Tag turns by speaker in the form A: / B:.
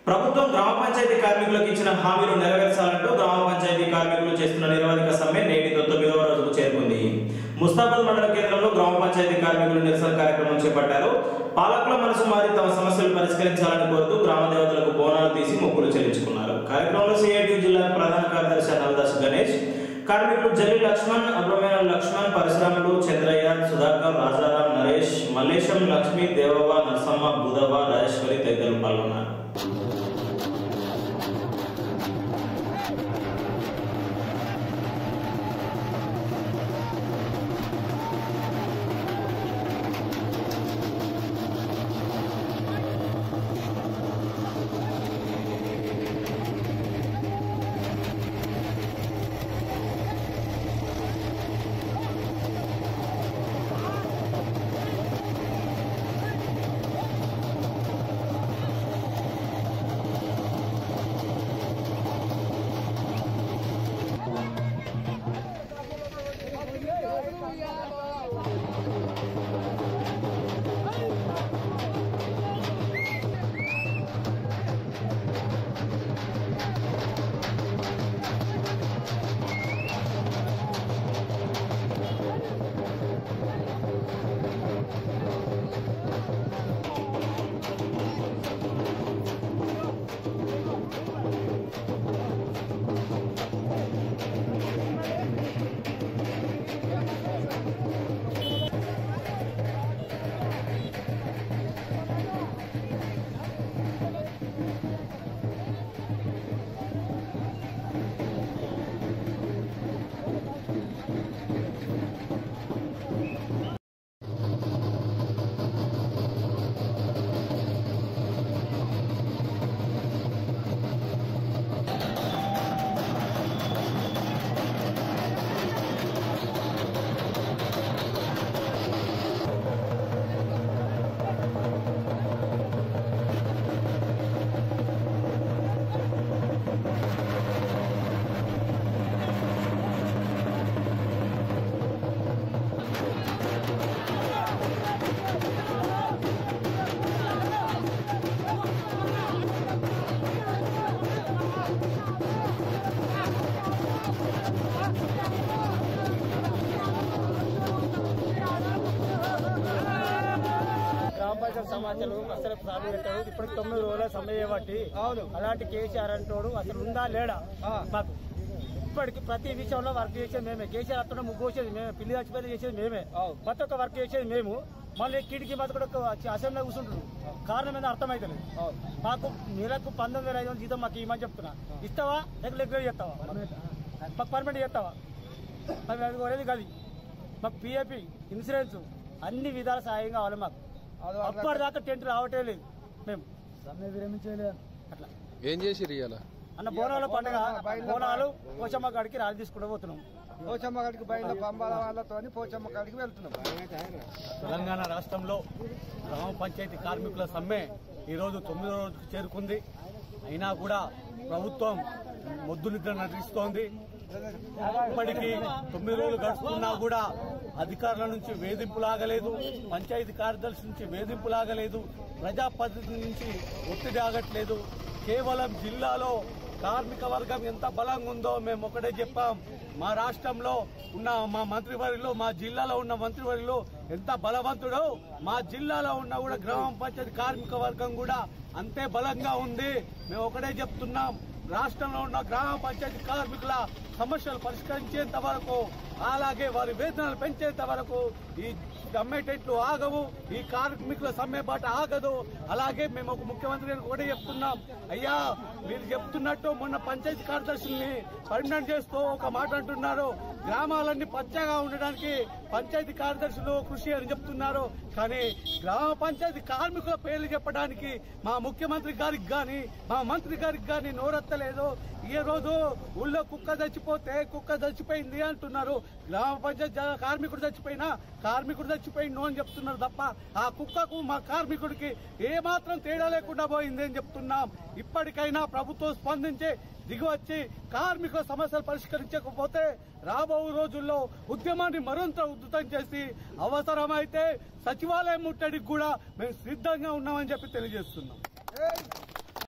A: ప్రభుత్వం గ్రామ పంచాయతీ కార్మికులకు ఇచ్చిన హామీలు నెరవేర్చాలంటూ గ్రామ పంచాయతీ కార్మికులు చేస్తున్న నిరవధిక సమ్మె నేటితో తొమ్మిదవ రోజుకు చేరుకుంది ముస్తాబాద్ మండల కేంద్రంలో గ్రామ పంచాయతీ కార్మికులు నిరసన కార్యక్రమం చేపట్టారు పాలకుల మనసు మారి తమ సమస్యలు పరిష్కరించాలని కోరుతూ గ్రామ దేవతలకు బోనాలు తీసి మొక్కులు చెల్లించుకున్నారు కార్యక్రమంలో సిఐటి జిల్లా ప్రధాన కార్యదర్శి నవదాస్ గణేష్ కార్మికులు జల్లి లక్ష్మణ్ అబ్రమేణ లక్ష్మణ్ పరశురాములు చంద్రయ్య సుధాకర్ రాజారాం నరేష్ మల్లేశం లక్ష్మి దేవవ నరసమ్మ బుధవ రాజేశ్వరి తదితరులు పాల్గొన్నారు
B: గ్రామ పంచాయతీ సమాచారం అసలు సాగు పెట్టాడు ఇప్పటికి తొమ్మిది రోజుల సమయం చేయబట్టి అవును అలాంటి కేసీఆర్ అంటోడు అసలు ఉందా లేడా మాకు ఇప్పటికి ప్రతి విషయంలో వర్క్ చేసేది మేమే కేసీఆర్ అక్కడ ముగ్గు వచ్చేది మేమే పిల్లి చచ్చిపోయి చేసేది మేమే ప్రతి ఒక్క వర్క్ చేసేది మేము మళ్ళీ కిటికీ మత కూడా వచ్చి అసెంబ్లీ కూర్చుంటారు కారణం ఏదో అర్థమైతలేదు మాకు నెలకు పంతొమ్మిది వేల ఐదు వందల జీతం మాకు ఇవ్వమని చెప్తున్నా ఇస్తావా లేక రెగ్యులర్ చేస్తావా మాకు పర్మనెంట్ చేస్తావా మరి అది కోరేది గది మాకు పిఏపి ఇన్సూరెన్స్ అన్ని విధాల సాయం కావాలి మాకు అప్పటిదాకా టెంట్ రావటే లేదు మేము సమ్మె విరమించలేదు అట్లా
C: ఏం చేసిరు ఇవాళ
B: అన్న బోనాల పండుగ బోనాలు పోచమ్మ కాడికి రాలి తీసుకుంటూ పోతున్నాం
D: పోచమ్మ కాడికి బయట పంబాల వాళ్ళతో పోచమ్మ కాడికి వెళ్తున్నాం
B: తెలంగాణ రాష్ట్రంలో గ్రామ పంచాయతీ కార్మికుల సమ్మె ఈరోజు తొమ్మిదో రోజుకు చేరుకుంది అయినా కూడా ప్రభుత్వం మొద్దు నిద్ర నటిస్తోంది ఇప్పటికీ తొమ్మిది రోజులు గడుస్తున్నా కూడా అధికారుల నుంచి వేధింపులు ఆగలేదు పంచాయతీ కార్యదర్శి నుంచి వేధింపులు ఆగలేదు ప్రజాప్రతినిధి నుంచి ఒత్తిడి ఆగట్లేదు కేవలం జిల్లాలో కార్మిక వర్గం ఎంత బలంగా ఉందో మేము ఒకటే చెప్పాం మా రాష్ట్రంలో ఉన్న మా మంత్రివర్యులు మా జిల్లాలో ఉన్న మంత్రివర్యులు ఎంత బలవంతుడో మా జిల్లాలో ఉన్న కూడా గ్రామ పంచాయతీ కార్మిక వర్గం కూడా అంతే బలంగా ఉంది మేము ఒకటే చెప్తున్నాం రాష్ట్రంలో ఉన్న గ్రామ పంచాయతీ కార్మికుల సమస్యలు పరిష్కరించేంత వరకు అలాగే వారి వేతనాలు పెంచేంత వరకు ఈ సమ్మెటెట్లు ఆగవు ఈ కార్మికుల సమ్మె బాట ఆగదు అలాగే మేము ఒక ముఖ్యమంత్రి గారికి కూడా చెప్తున్నాం అయ్యా మీరు చెప్తున్నట్టు మొన్న పంచాయతీ కార్యదర్శుల్ని పర్మనెంట్ చేస్తూ ఒక మాట అంటున్నారు గ్రామాలన్నీ పచ్చగా ఉండడానికి పంచాయతీ కార్యదర్శులు కృషి అని చెప్తున్నారు కానీ గ్రామ పంచాయతీ కార్మికుల పేర్లు చెప్పడానికి మా ముఖ్యమంత్రి గారికి గాని మా మంత్రి గారికి గాని నోరెత్తలేదు ఈ రోజు ఊళ్ళో కుక్క చచ్చిపోతే కుక్క చచ్చిపోయింది అంటున్నారు గ్రామ పంచాయతీ జ- కార్మికుడు చచ్చిపోయినా కార్మికుడు చచ్చిపోయిండు అని చెప్తున్నారు తప్ప ఆ కుక్కకు మా కార్మికుడికి ఏ మాత్రం తేడా లేకుండా పోయింది అని చెప్తున్నాం ఇప్పటికైనా ప్రభుత్వం స్పందించి దిగివచ్చి కార్మికుల సమస్యలు పరిష్కరించకపోతే రాబో రోజుల్లో ఉద్యమాన్ని మరింత ఉధృతం చేసి అవసరమైతే సచివాలయం ముట్టడికి కూడా మేము సిద్ధంగా ఉన్నామని చెప్పి తెలియజేస్తున్నాం